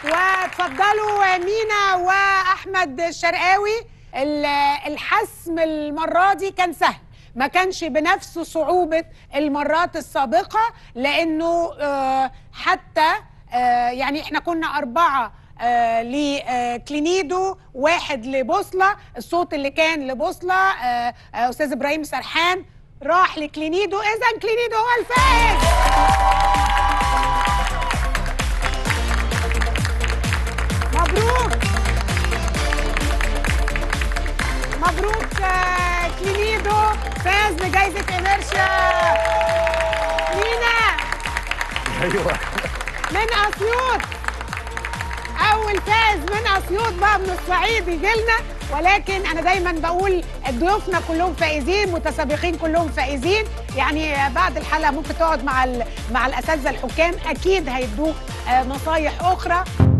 واتفضلوا مينا واحمد الشرقاوي ال- الحسم المره دي كان سهل ما كانش بنفس صعوبه المرات السابقه لانه آه، حتى آه، يعني احنا كنا اربعه آه لكلينيدو واحد لبوصله الصوت اللي كان لبوصله آه آه استاذ ابراهيم سرحان راح لكلينيدو اذا كلينيدو هو الفائز مبروك مبروك آه، كلينيدو فاز بجائزة انرشيا مينا ايوه من اسيوط اول فاز من اسيوط بقى من الصعيد يجي لنا ولكن انا دايما بقول ضيوفنا كلهم فائزين متسابقين كلهم فائزين يعني بعد الحلقه ممكن تقعد مع ال- مع الاساتذه الحكام اكيد هيدوك آه، نصايح اخرى